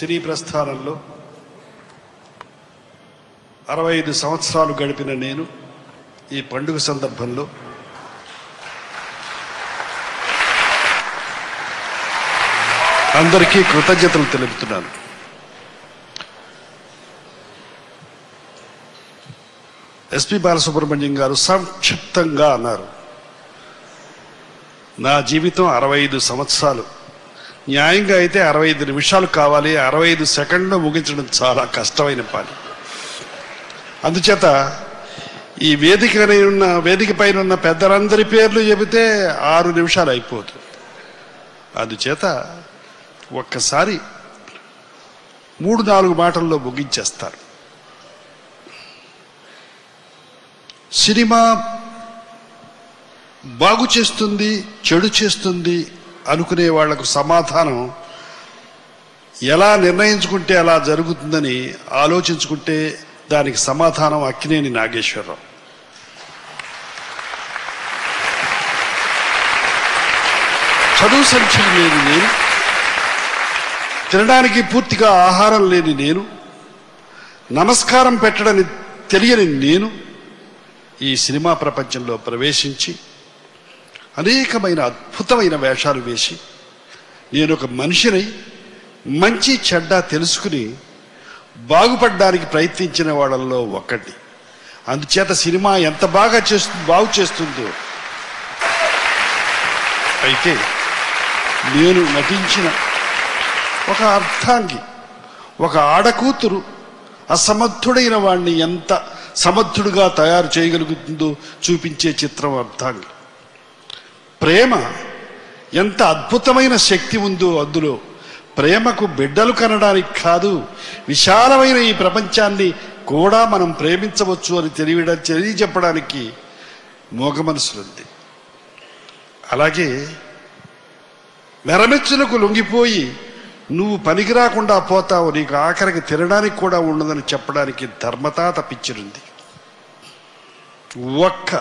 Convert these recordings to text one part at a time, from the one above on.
సినీ ప్రస్థానంలో అరవై ఐదు సంవత్సరాలు గడిపిన నేను ఈ పండుగ సందర్భంలో అందరికీ కృతజ్ఞతలు తెలుపుతున్నాను ఎస్పి బాలసుబ్రహ్మణ్యం గారు సంక్షిప్తంగా అన్నారు నా జీవితం అరవై ఐదు సంవత్సరాలు న్యాయంగా అయితే అరవై ఐదు నిమిషాలు కావాలి అరవై ఐదు సెకండ్లు ముగించడం చాలా కష్టమైన పని అందుచేత ఈ వేదిక ఉన్న వేదిక పైన ఉన్న పెద్దలందరి పేర్లు చెబితే ఆరు నిమిషాలు అయిపోతుంది అందుచేత ఒక్కసారి మూడు నాలుగు మాటల్లో ముగించేస్తారు సినిమా బాగు చేస్తుంది చెడు చేస్తుంది అనుకునే వాళ్లకు సమాధానం ఎలా నిర్ణయించుకుంటే అలా జరుగుతుందని ఆలోచించుకుంటే దానికి సమాధానం అక్కినేని నాగేశ్వరరావు చదువు సంఖ్యలు లేని నేను తినడానికి పూర్తిగా ఆహారం లేని నేను నమస్కారం పెట్టడని తెలియని నేను ఈ సినిమా ప్రపంచంలో ప్రవేశించి అనేకమైన అద్భుతమైన వేషాలు వేసి నేను ఒక మనిషినై మంచి చెడ్డ తెలుసుకుని బాగుపడడానికి ప్రయత్నించిన వాళ్ళల్లో ఒకటి అందుచేత సినిమా ఎంత బాగా చేస్తు బాగు చేస్తుందో అయితే నేను నటించిన ఒక అర్థాంగి ఒక ఆడకూతురు అసమర్థుడైన వాణ్ణి ఎంత సమర్థుడుగా తయారు చేయగలుగుతుందో చూపించే చిత్రం అర్థాంగి ప్రేమ ఎంత అద్భుతమైన శక్తి ఉందో అందులో ప్రేమకు బిడ్డలు కనడానికి కాదు విశాలమైన ఈ ప్రపంచాన్ని కూడా మనం ప్రేమించవచ్చు అని తెలియడం తెలియజెప్పడానికి మోగ మనసులుంది అలాగే మెరమెచ్చులకు లొంగిపోయి నువ్వు పనికి రాకుండా పోతావు నీకు ఆఖరికి తినడానికి కూడా ఉండదని చెప్పడానికి ధర్మతాత పిచ్చిరుంది ఒక్క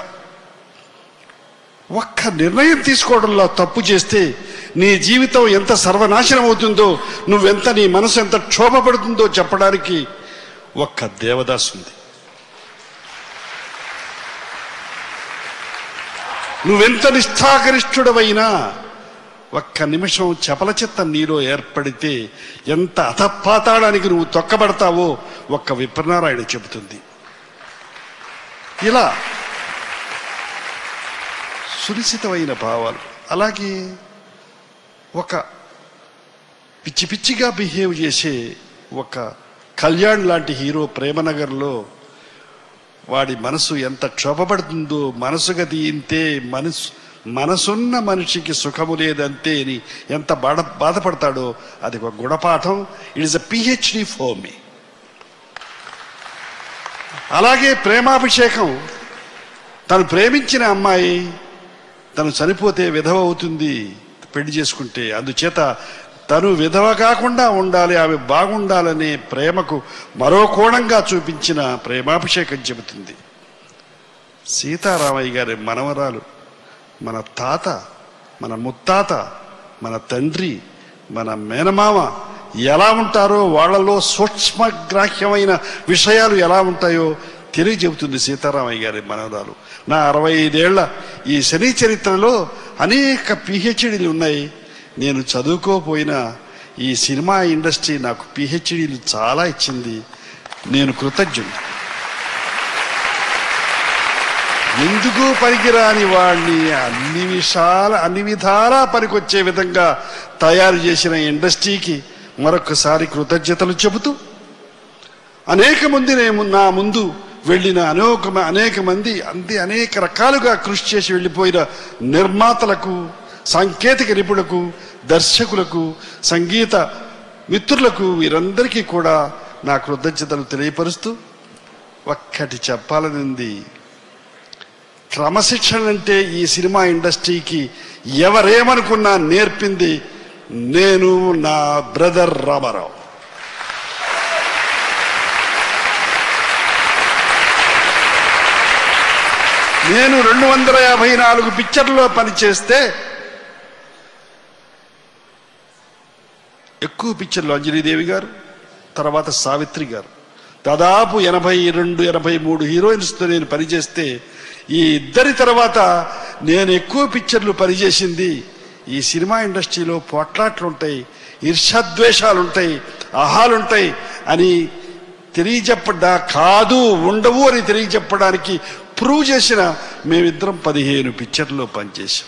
ఒక్క నిర్ణయం తీసుకోవడంలో తప్పు చేస్తే నీ జీవితం ఎంత సర్వనాశనం అవుతుందో నువ్వెంత నీ మనసు ఎంత క్షోభపడుతుందో చెప్పడానికి ఒక్క దేవదాస్ ఉంది నువ్వెంత నిష్ఠాగరిష్ఠుడవైనా ఒక్క నిమిషం చపల చిత్తం నీలో ఏర్పడితే ఎంత అధపాతాడానికి నువ్వు తొక్కబడతావో ఒక్క విప్రనారాయణ చెబుతుంది ఇలా సునిశ్చితమైన భావాలు అలాగే ఒక పిచ్చి పిచ్చిగా బిహేవ్ చేసే ఒక కళ్యాణ్ లాంటి హీరో ప్రేమనగర్లో వాడి మనసు ఎంత క్షోభపడుతుందో మనసు గది ఇంతే మనసు మనసున్న మనిషికి సుఖము లేదంతే అని ఎంత బాధ బాధపడతాడో అది ఒక గుణపాఠం it is a PhD for me అలాగే ప్రేమాభిషేకం తను ప్రేమించిన అమ్మాయి తను చనిపోతే విధవ అవుతుంది పెళ్లి చేసుకుంటే అందుచేత తను విధవ కాకుండా ఉండాలి ఆమె బాగుండాలనే ప్రేమకు మరో కోణంగా చూపించిన ప్రేమాభిషేకం చెబుతుంది సీతారామయ్య గారి మనవరాలు మన తాత మన ముత్తాత మన తండ్రి మన మేనమామ ఎలా ఉంటారో వాళ్ళలో సూక్ష్మగ్రాహ్యమైన విషయాలు ఎలా ఉంటాయో తెలియజెబుతుంది సీతారామయ్య గారి మనవరాలు నా అరవై ఐదేళ్ల ఈ శని చరిత్రలో అనేక పిహెచ్డీలు ఉన్నాయి నేను చదువుకోపోయినా ఈ సినిమా ఇండస్ట్రీ నాకు పిహెచ్డీలు చాలా ఇచ్చింది నేను కృతజ్ఞుడు ఎందుకు పనికిరాని వాడిని అన్ని విషాల అన్ని విధాలా పనికొచ్చే విధంగా తయారు చేసిన ఇండస్ట్రీకి మరొకసారి కృతజ్ఞతలు చెబుతూ అనేక మంది నేను నా ముందు వెళ్ళిన అనేక అనేక మంది అంది అనేక రకాలుగా కృషి చేసి వెళ్ళిపోయిన నిర్మాతలకు సాంకేతిక నిపుణులకు దర్శకులకు సంగీత మిత్రులకు వీరందరికీ కూడా నా కృతజ్ఞతలు తెలియపరుస్తూ ఒక్కటి చెప్పాలనుంది క్రమశిక్షణ అంటే ఈ సినిమా ఇండస్ట్రీకి ఎవరేమనుకున్నా నేర్పింది నేను నా బ్రదర్ రామారావు నేను రెండు వందల యాభై నాలుగు పిక్చర్లో పనిచేస్తే ఎక్కువ పిక్చర్లు అంజలీదేవి గారు తర్వాత సావిత్రి గారు దాదాపు ఎనభై రెండు ఎనభై మూడు హీరోయిన్స్తో నేను పనిచేస్తే ఈ ఇద్దరి తర్వాత నేను ఎక్కువ పిక్చర్లు పనిచేసింది ఈ సినిమా ఇండస్ట్రీలో పోట్లాట్లు ఉంటాయి ఈర్షాద్వేషాలు ఉంటాయి అహాలుంటాయి అని తెలియచెప్పడా కాదు ఉండవు అని తెలియచెప్పడానికి ప్రూవ్ చేసిన మేమిద్దరం పదిహేను పిక్చర్లో పనిచేసాం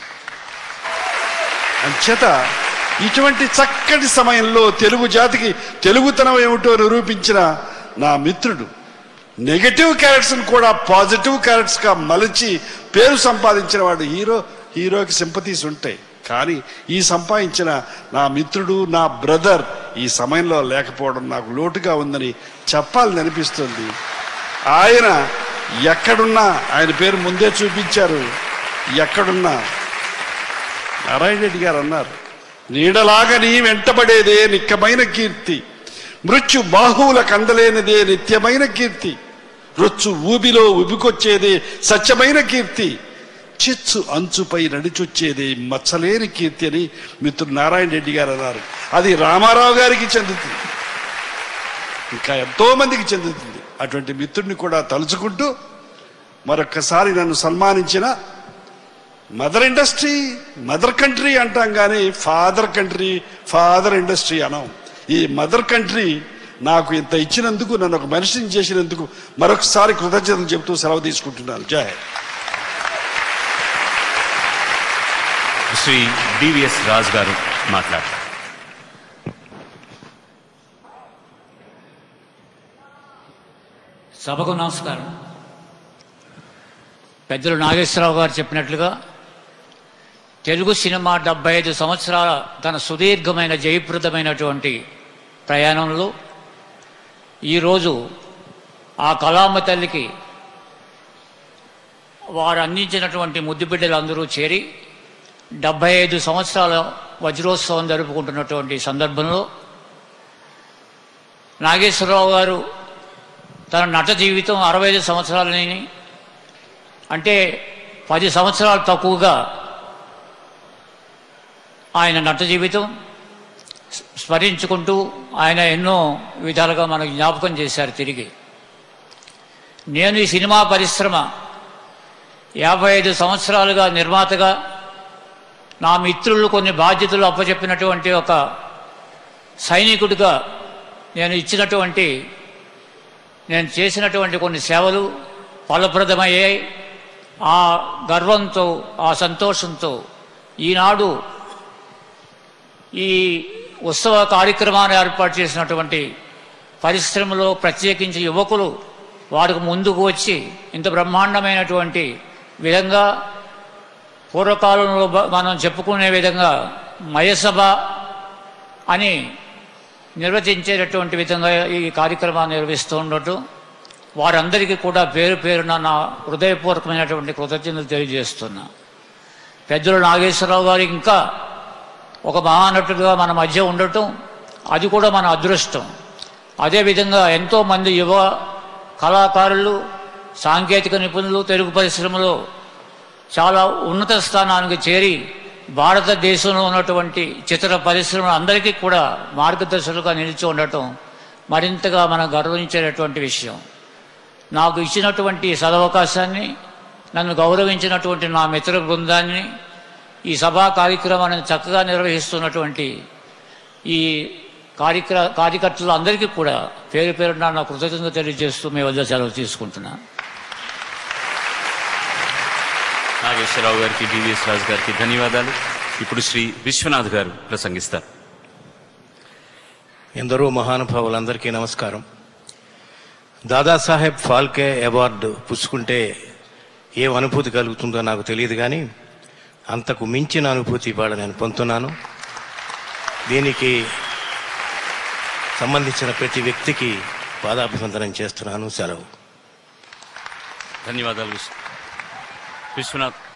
అంచేత ఇటువంటి చక్కటి సమయంలో తెలుగు జాతికి తెలుగుతనం ఏమిటో నిరూపించిన నా మిత్రుడు నెగటివ్ క్యారెక్టర్స్ కూడా పాజిటివ్ క్యారెక్టర్స్ గా మలచి పేరు సంపాదించిన వాడు హీరో హీరోకి సింపతీస్ ఉంటాయి కానీ ఈ సంపాదించిన నా మిత్రుడు నా బ్రదర్ ఈ సమయంలో లేకపోవడం నాకు లోటుగా ఉందని చెప్పాలని అనిపిస్తుంది ఆయన ఎక్కడున్నా ఆయన పేరు ముందే చూపించారు ఎక్కడున్నా నారాయణ రెడ్డి గారు అన్నారు నీడలాగా నీ వెంటబడేదే నిక్కమైన కీర్తి మృత్యు బాహువుల కందలేనిదే నిత్యమైన కీర్తి రొచ్చు ఊబిలో ఉబికొచ్చేదే సత్యమైన కీర్తి చిచ్చు అంచుపై నడిచొచ్చేదే మచ్చలేని కీర్తి అని మిత్రుడు నారాయణ రెడ్డి గారు అన్నారు అది రామారావు గారికి చెందుతుంది ఇంకా ఎంతో మందికి చెందుతుంది అటువంటి మిత్రుడిని కూడా తలుచుకుంటూ మరొక్కసారి నన్ను సన్మానించిన మదర్ ఇండస్ట్రీ మదర్ కంట్రీ అంటాం కానీ ఫాదర్ కంట్రీ ఫాదర్ ఇండస్ట్రీ అనం ఈ మదర్ కంట్రీ నాకు ఇంత ఇచ్చినందుకు నన్ను ఒక మనిషిని చేసినందుకు మరొకసారి కృతజ్ఞతలు చెబుతూ సెలవు తీసుకుంటున్నాను జై హింద్. శ్రీ డివిఎస్ రాజు గారు మాట్లాడతారు సభకు నమస్కారం పెద్దలు నాగేశ్వరరావు గారు చెప్పినట్లుగా తెలుగు సినిమా డెబ్బై ఐదు సంవత్సరాల తన సుదీర్ఘమైన జయప్రదమైనటువంటి ప్రయాణంలో ఈరోజు ఆ కళామ తల్లికి వారు అందించినటువంటి ముద్దు బిడ్డలందరూ చేరి డెబ్బై ఐదు సంవత్సరాల వజ్రోత్సవం జరుపుకుంటున్నటువంటి సందర్భంలో నాగేశ్వరరావు గారు తన నట జీవితం అరవై ఐదు సంవత్సరాలని అంటే పది సంవత్సరాలు తక్కువగా ఆయన నట జీవితం స్మరించుకుంటూ ఆయన ఎన్నో విధాలుగా మనకు జ్ఞాపకం చేశారు తిరిగి నేను ఈ సినిమా పరిశ్రమ యాభై ఐదు సంవత్సరాలుగా నిర్మాతగా నా మిత్రులు కొన్ని బాధ్యతలు అప్పచెప్పినటువంటి ఒక సైనికుడిగా నేను ఇచ్చినటువంటి నేను చేసినటువంటి కొన్ని సేవలు ఫలప్రదమయ్యాయి ఆ గర్వంతో ఆ సంతోషంతో ఈనాడు ఈ ఉత్సవ కార్యక్రమాన్ని ఏర్పాటు చేసినటువంటి పరిశ్రమలో ప్రత్యేకించి యువకులు వారికి ముందుకు వచ్చి ఇంత బ్రహ్మాండమైనటువంటి విధంగా పూర్వకాలంలో బ- మనం చెప్పుకునే విధంగా మయసభ అని నిర్వచించేటటువంటి విధంగా ఈ కార్యక్రమాన్ని నిర్వహిస్తూ ఉండటం వారందరికీ కూడా పేరు పేరున నా హృదయపూర్వకమైనటువంటి కృతజ్ఞతలు తెలియజేస్తున్నా పెద్దలు నాగేశ్వరరావు గారు ఇంకా ఒక మహానటుడుగా మన మధ్య ఉండటం అది కూడా మన అదృష్టం అదేవిధంగా ఎంతోమంది యువ కళాకారులు సాంకేతిక నిపుణులు తెలుగు పరిశ్రమలో చాలా ఉన్నత స్థానానికి చేరి భారతదేశంలో ఉన్నటువంటి చిత్ర పరిశ్రమ అందరికీ కూడా మార్గదర్శకులుగా నిలిచి ఉండటం మరింతగా మనం గర్వించేటటువంటి విషయం నాకు ఇచ్చినటువంటి ఈ సదవకాశాన్ని నన్ను గౌరవించినటువంటి నా మిత్ర బృందాన్ని ఈ సభా కార్యక్రమాన్ని చక్కగా నిర్వహిస్తున్నటువంటి ఈ కార్యక్ర కార్యకర్తలు అందరికీ కూడా పేరు పేరున నా కృతజ్ఞత తెలియజేస్తూ మీ వద్ద సెలవు తీసుకుంటున్నాను నాగేశ్వరరావు గారికి డివిఎస్ రాజు గారికి ధన్యవాదాలు ఇప్పుడు శ్రీ విశ్వనాథ్ గారు ప్రసంగిస్తారు ఎందరో మహానుభావులందరికీ నమస్కారం దాదాసాహెబ్ ఫాల్కే అవార్డు పుచ్చుకుంటే ఏం అనుభూతి కలుగుతుందో నాకు తెలియదు కానీ అంతకు మించిన అనుభూతి ఇవాళ నేను పొందుతున్నాను దీనికి సంబంధించిన ప్రతి వ్యక్తికి పాదాభివందనం చేస్తున్నాను సెలవు ధన్యవాదాలు విశ్వ- విశ్వనాథ్